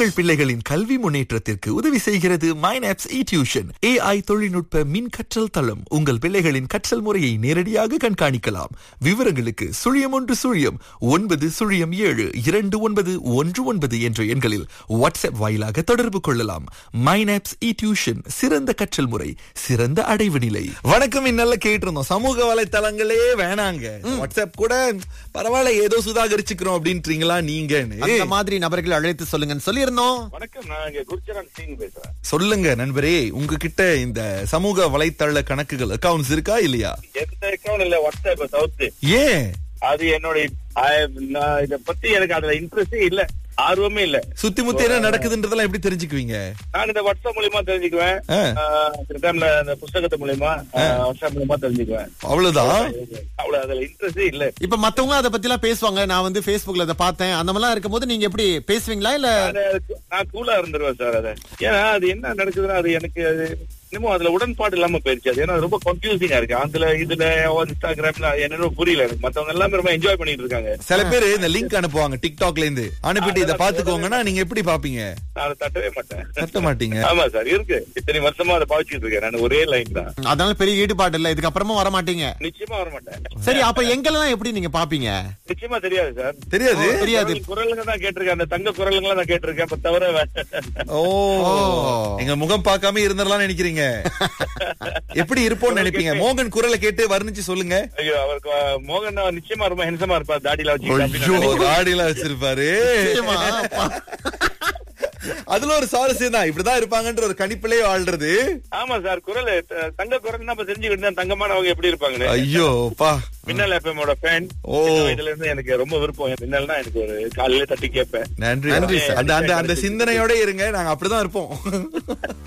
உங்கள் பிள்ளைகளின் கல்வி முன்னேற்றத்திற்கு உதவி செய்கிறது மைனாப்ஸ் இ டியூஷன் ஏஐ தொழில்நுட்ப மின் கற்றல் தளம் உங்கள் பிள்ளைகளின் கற்றல் முறையை நேரடியாக கண்காணிக்கலாம் விவரங்களுக்கு சுழியம் ஒன்று சுழியம் ஒன்பது சுழியம் ஏழு இரண்டு ஒன்பது ஒன்று ஒன்பது என்ற எண்களில் வாட்ஸ்அப் வாயிலாக தொடர்பு கொள்ளலாம் மைனாப்ஸ் இ டியூஷன் சிறந்த கற்றல் முறை சிறந்த அடைவு நிலை வணக்கம் இன்னல்ல கேட்டிருந்தோம் சமூக வலைத்தளங்களே வேணாங்க வாட்ஸ்அப் கூட பரவாயில்ல ஏதோ சுதாகரிச்சுக்கிறோம் அப்படின்றீங்களா நீங்கன்னு அந்த மாதிரி நபர்கள் அழைத்து சொல்லுங்கன்னு சொல்லியிருந்தோம் வணக்கம் நான் இங்க குருச்சரன் சிங் பேசுறேன் சொல்லுங்க நண்பரே உங்ககிட்ட இந்த சமூக வலைத்தள கணக்குகள் அக்கவுண்ட்ஸ் இருக்கா இல்லையா எந்த அக்கௌண்ட் இல்ல வாட்ஸ்அப் தவிர்த்து ஏன் அது என்னுடைய I- நான் இத பத்தி எனக்கு அதுல இன்ட்ரெஸ்டே இல்ல ஆர்வமே இல்ல சுத்தி முத்தி என்ன நடக்குதுன்றதெல்லாம் எப்படி தெரிஞ்சுக்குவீங்க நான் இந்த வாட்ஸ்அப் மூலியமா தெரிஞ்சுக்குவேன் ஆ. ஆஹ் சில டைம்ல இந்த புஸ்தகத்து மூலியமா ஆஹ் வாட்ஸ்அப் மூலியமா தெரிஞ்சுக்குவேன் அவ்வளவுதான் அவ்வளவு அதுல இன்ட்ரெஸ்டே இல்ல இப்ப மத்தவங்க அதை பத்தி எல்லாம் பேசுவாங்க நான் வந்து Facebookல அதை பார்த்தேன் அந்த மாதிரிலாம் இருக்கும்போது நீங்க எப்படி பேசுவீங்களா இல்ல அது- நான் கூலா இருந்துருவேன் சார் அத ஏன்னா அது என்ன நடக்குதுன்னா அது எனக்கு அது இன்னமும் அதுல உடன்பாடு இல்லாம போயிருச்சு அது ஏன்னா அது ரொம்ப கன்ஃபியூசிங்கா இருக்கு அதுல இதுல இன்ஸ்டாகிராம்ல என்னன்னு புரியல எனக்கு மத்தவங்க எல்லாமே ரொம்ப என்ஜாய் பண்ணிட்டு இருக்காங்க சில பேர் இந்த லிங்க் அனுப்புவாங்க டிக்டாக்ல இருந்து அனுப்பிட்டு இதை பாத்துக்கோங்கன்னா நீங்க எப்படி பாப்பீங்க நான் அதை தட்டவே மாட்டேன் தட்ட மாட்டீங்க ஆமா சார் இருக்கு இத்தனை வருஷமா அதை பாவிச்சிட்டு இருக்கேன் நான் ஒரே லைன் தான் அதனால பெரிய ஈடுபாடு இல்ல இதுக்கப்புறமா வர மாட்டீங்க நிச்சயமா வர மாட்டேன் சரி அப்ப எங்கெல்லாம் எப்படி நீங்க பாப்பீங்க நிச்சயமா தெரியாது சார் தெரியாது தெரியாது குரல்- குரலுங்க தான் கேட்டிருக்கேன் அந்த தங்க குரலுங்க தான் கேட்டிருக்கேன் அப்ப தவிர வே- ஓ ஓ. எங்க முகம் பார்க்காம இருந்திரலாம் நினைக்கிறீங்க எப்படி இருப்போம்னு நினைப்பீங்க மோகன் குரலை கேட்டு வர்ணிச்சு சொல்லுங்க ஐயோ அவருக்கு அஹ், மோகன் தான் நிச்சயமா ரொம்ப ஹென்சமா இருப்பார் தாடியில ஐயோ வச்சு தாடிலாம் வச்சிருப்பாரு நிச்சயமா. அதுல ஒரு சுவாரஸ்யம் தான் இப்படிதான் இருப்பாங்கன்ற ஒரு கணிப்பிலே வாழ்றது ஆமா சார் குரல் த- தங்க குரல் நம்ம தெரிஞ்சுக்கிட்டு தான் தங்கமானவங்க எப்படி இருப்பாங்க ஐயோ பா மின்னல் எஃப்எமோட ஃபேன் ஓ. இதுல இருந்து எனக்கு ரொம்ப விருப்பம் மின்னல்னா எனக்கு ஒரு காலையில தட்டி கேட்பேன் நன்றி நன்றி அந்த அந்த அந்த சிந்தனையோட இருங்க நாங்க அப்படிதான் இருப்போம்